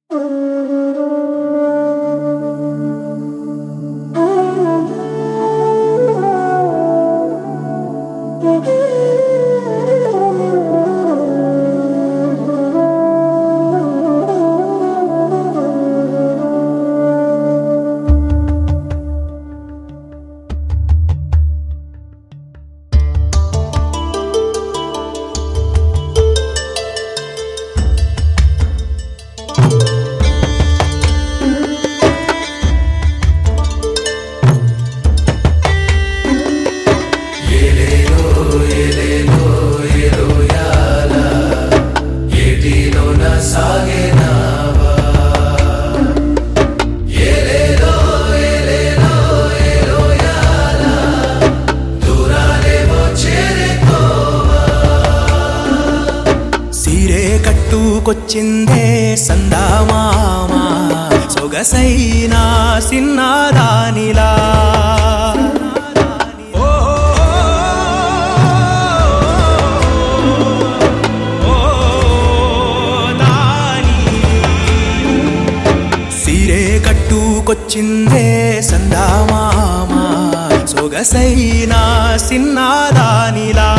సీరే కట్టుకొచ్చిందే సందామామ సొగసైన సిన్నదానిలా ఓ, ఓ, దాని. సీరే కట్టుకొచ్చిందే సందామామ సొగసైన సిన్నదానిలా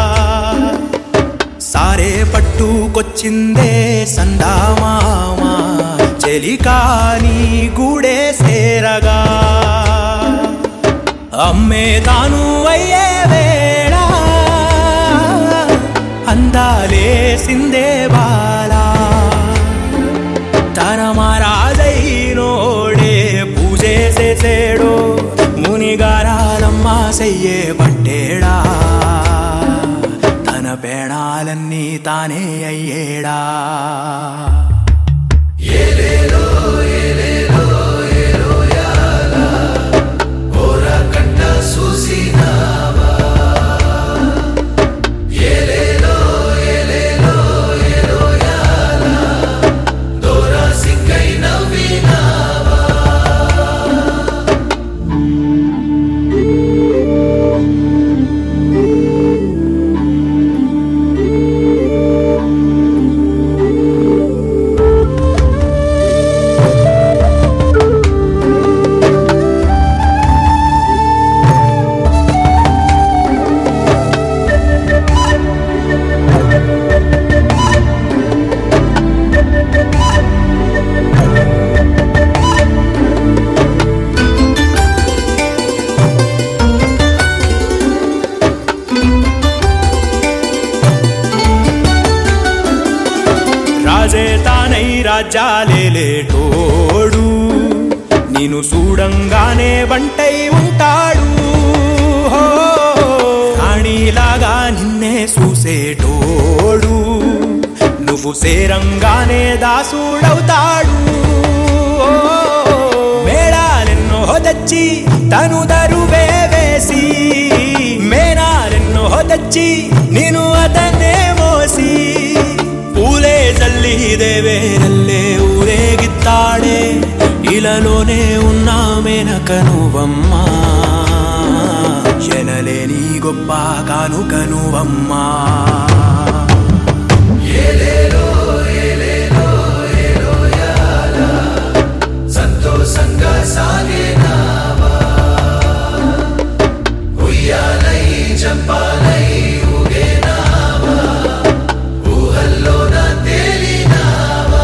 సారే పట్టుకొచ్చిందే సందామామ చెలికాని గూడే సేరగా అమ్మే తాను అయ్యే వేళ అందాలే సిందే బాలా తన మహారాజై నోడే పూజే చేసేడో మునిగారాలమ్మ సెయ్యే పట్టేడా తన పేణాలన్నీ తానే అయ్యేడా రాజే తానై రాజ్యాలేలేటోడు నేను చూడంగానే వంటై ఉంటాడు హో, రాణిలాగా నిన్నే చూసేటోడు నువ్వు సేరంగానే దాసుడవుతాడు ఓ, మేళాలెన్నో తెచ్చి తను దరువే వేసి మేనాలెన్నో తెచ్చి నేను అతన్నే మోసి పూలే జల్లి దేవేరల్లే ఊరేగిత్తాడే ఇలలోనే ఉన్నా మేనక నువ్వమ్మా ఎనలేని గొప్ప కానుక నువ్వమ్మా సంతోషంగా సాగేనావా ఉయ్యాలై చంపాలై ఊగేనావా ఊహల్లోన తేలినావా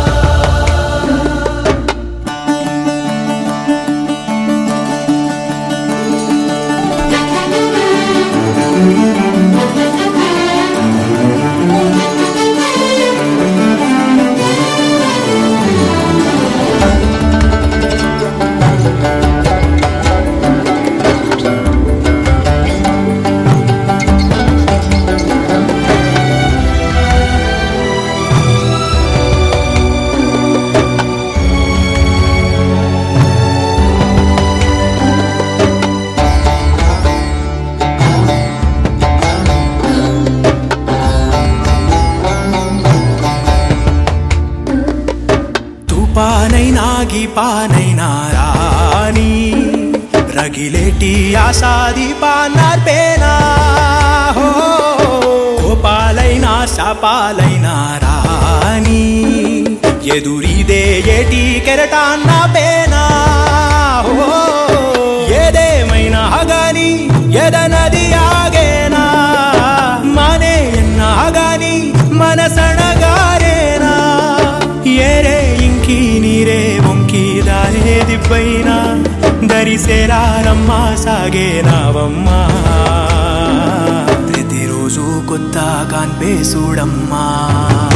తుపానైనా గీపానైనా రాని రగిలేటి ఆసాది పానార్పేనా హో కోపాలైనా శాపాలైనా రాని ఎదురీదే ఏటి కెరటాన్న పేనా ఓ, ఏదేమైనా గాని ఎదనది ఆగేనా మనే ఎన్నా గాని మనసణగారేనా ఏరే ఇంకి నీరే వంకి దారే దిబ్బైనా దరిసేరారమ్మా సాగేనావమ్మా ప్రతిరోజు కొత్త కాన్పే చూడమ్మా